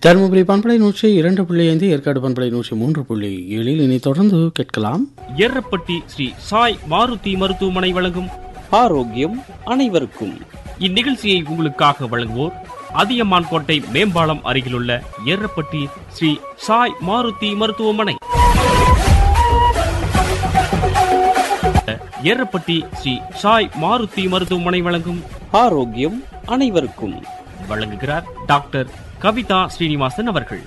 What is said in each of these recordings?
தருமபுரி பண்பலை நூற்றி இரண்டு புள்ளி ஐந்து ஏற்காடு பண்பலை நூற்றி மூன்று புள்ளி ஏழில் இனி தொடர்ந்து கேட்கலாம் எர்ரப்பட்டி ஸ்ரீ சாய் மாருதி மருத்துவமனை வழங்கும் ஆரோக்கியம் அனைவருக்கும் இந்நிகழ்ச்சியை உங்களுக்காக வழங்குவோர் அதியமான் கோட்டை மேம்பாலம் அருகிலுள்ள எர்ரப்பட்டி ஸ்ரீ சாய் மாருதி மருத்துவமனை எர்ரப்பட்டி ஸ்ரீ சாய் மாருதி மருத்துவமனை வழங்கும் ஆரோக்கியம் அனைவருக்கும் வழங்குகிறார் டாக்டர் கவிதா ஸ்ரீனிவாசன் அவர்கள்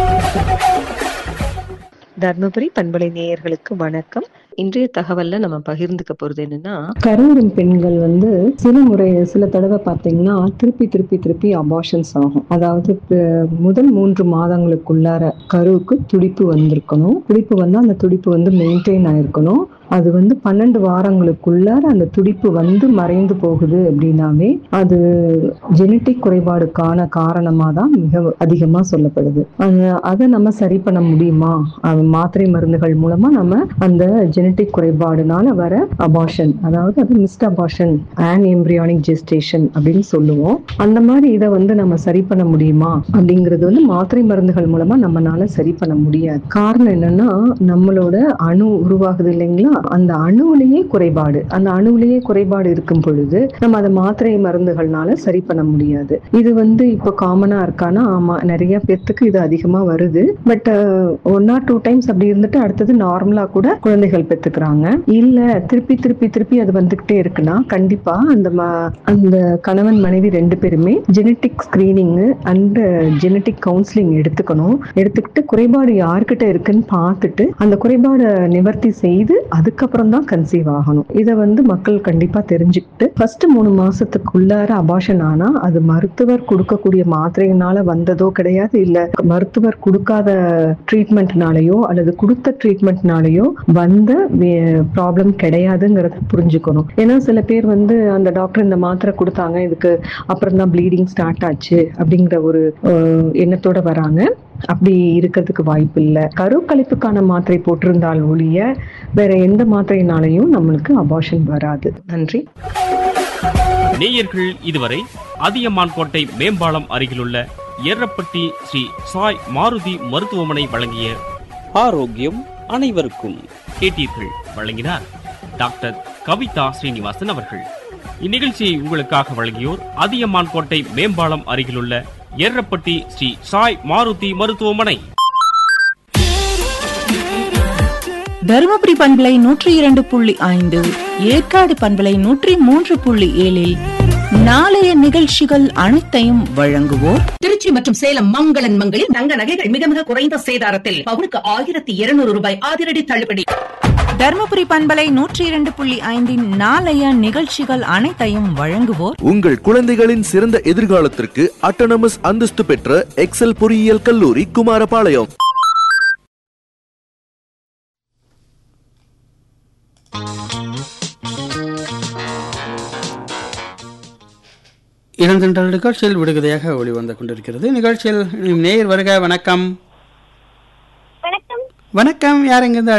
தர்மபுரி பண்பலை நேயர்களுக்கு வணக்கம் இன்றைய தகவல்ல நம்ம பகிர்ந்துக்க போறது என்னன்னா கருவுறும் பெண்கள் வந்து சில முறை சில தடவை பார்த்தீங்கன்னா திருப்பி திருப்பி திருப்பி அபார்ஷன்ஸ் ஆகும் அதாவது ப- முதல் மூன்று மாதங்களுக்குள்ளார கருவுக்கு துடிப்பு வந்திருக்கணும் துடிப்பு வந்து அந்த துடிப்பு வந்து மெயின்டைன் ஆயிருக்கணும் அது வந்து பன்னெண்டு வாரங்களுக்குள்ளார அந்த துடிப்பு வந்து மறைந்து போகுது அப்படின்னாவே அது ஜெனட்டிக் குறைபாடுக்கான காரணமாக தான் மிக அதிகமாக சொல்லப்படுது அந்த- அதை நம்ம சரி பண்ண முடியுமா அது மாத்திரை மருந்துகள் மூலமா நம்ம அந்த ஜெனட்டிக் குறைபாடுனால வர அபார்ஷன் அதாவது அது missed abortion and embryonic gestation அப்படின்னு சொல்லுவோம் அந்த மாதிரி இதை வந்து நம்ம சரி பண்ண முடியுமா அப்படிங்கிறது வந்து மாத்திரை மருந்துகள் மூலமா நம்மனால சரி பண்ண முடியாது காரணம் என்னன்னா நம்மளோட அணு உருவாகுது இல்லைங்களா அந்த அணுவிலேயே குறைபாடு அந்த அணுவிலேயே குறைபாடு இருக்கும் பொழுது நம்ம அதை மாத்திரை மருந்துகள்னால சரி பண்ண முடியாது இது வந்து இப்போ காமனா இருக்கானா ஆமா நிறைய பேர்த்துக்கு இது அதிகமா வருது but one or two times அப்படி இருந்துட்டு அடுத்தது நார்மலா கூட குழந்தைகள் பெத்துக்கிறாங்க இல்ல திருப்பி திருப்பி திருப்பி அது வந்துகிட்டே இருக்குன்னா கண்டிப்பா அந்த ம- அந்த கணவன் மனைவி ரெண்டு பேருமே genetic screening and genetic counselling எடுத்துக்கணும் எடுத்துக்கிட்டு குறைபாடு யார்கிட்ட இருக்குன்னு பார்த்துட்டு அந்த குறைபாடை நிவர்த்தி செய்து அதுக்கப்புறம் தான் கன்சீவ் ஆகணும் இதை வந்து மக்கள் கண்டிப்பா தெரிஞ்சுக்கிட்டு ஃபர்ஸ்ட் மூணு மாசத்துக்குள்ளார அபாஷன் ஆனா அது மருத்துவர் கொடுக்கக்கூடிய மாத்திரையினால வந்ததோ கிடையாது இல்ல மருத்துவர் கொடுக்காத ட்ரீட்மெண்ட்னாலயோ அல்லது கொடுத்த ட்ரீட்மெண்ட்னாலயோ வந்த ப்ராப்ளம் கிடையாதுங்கிறத புரிஞ்சுக்கணும் ஏன்னா சில பேர் வந்து அந்த டாக்டர் இந்த மாத்திரை கொடுத்தாங்க இதுக்கு அப்புறம் தான் ப்ளீடிங் ஸ்டார்ட் ஆச்சு அப்படிங்கிற ஒரு அஹ், எண்ணத்தோட வராங்க அப்படி இருக்கிறதுக்கு வாய்ப்பு இல்லை கருக்கலைப்புக்கான மாத்திரை போட்டிருந்தால் ஒழிய வேற எந்த மாத்திரையினாலையும் நம்மளுக்கு அபார்ஷன் வராது நன்றி நேயர்கள் இதுவரை அதியமான் கோட்டை மேம்பாலம் அருகிலுள்ள எர்ரப்பட்டி ஸ்ரீ சாய் மாருதி மருத்துவமனை வழங்கிய ஆரோக்கியம் அனைவருக்கும் கேட்டீர்கள் வழங்கினார் டாக்டர் கவிதா ஸ்ரீனிவாசன் அவர்கள் இந்நிகழ்ச்சியை உங்களுக்காக வழங்கியோர் அதியமான் கோட்டை மேம்பாலம் அருகிலுள்ள எர்ரப்பட்டி ஸ்ரீ சாய் மாருதி மருத்துவமனை தருமபுரி பண்பலை நூற்றி இரண்டு புள்ளி ஐந்து ஏற்காடு பண்பலை நூற்றி மூன்று புள்ளி ஏழில் நாளைய நிகழ்ச்சிகள் அனைத்தையும் வழங்குவோர் திருச்சி மற்றும் சேலம் மங்களன் மங்களில் தங்க நகைகள் மிக மிக குறைந்த சேதாரத்தில் பவுனுக்கு ஆயிரத்தி இருநூறு ரூபாய் அதிரடி தள்ளுபடி தருமபுரி பண்பலை நூற்றி இரண்டு புள்ளி ஐந்தின் நாளைய நிகழ்ச்சிகள் அனைத்தையும் வழங்குவோர் உங்கள் குழந்தைகளின் சிறந்த எதிர்காலத்திற்கு அட்டனமஸ் அந்தஸ்து பெற்ற எக்ஸல் பொறியியல் கல்லூரி குமாரபாளையம் இளந்தென்றல் நிகழ்ச்சியில் விடுகதையாக வெளிவந்து கொண்டிருக்கிறது நிகழ்ச்சியில் நேயர் வருக வணக்கம் வணக்கம் வணக்கம் யார் எங்கிருந்து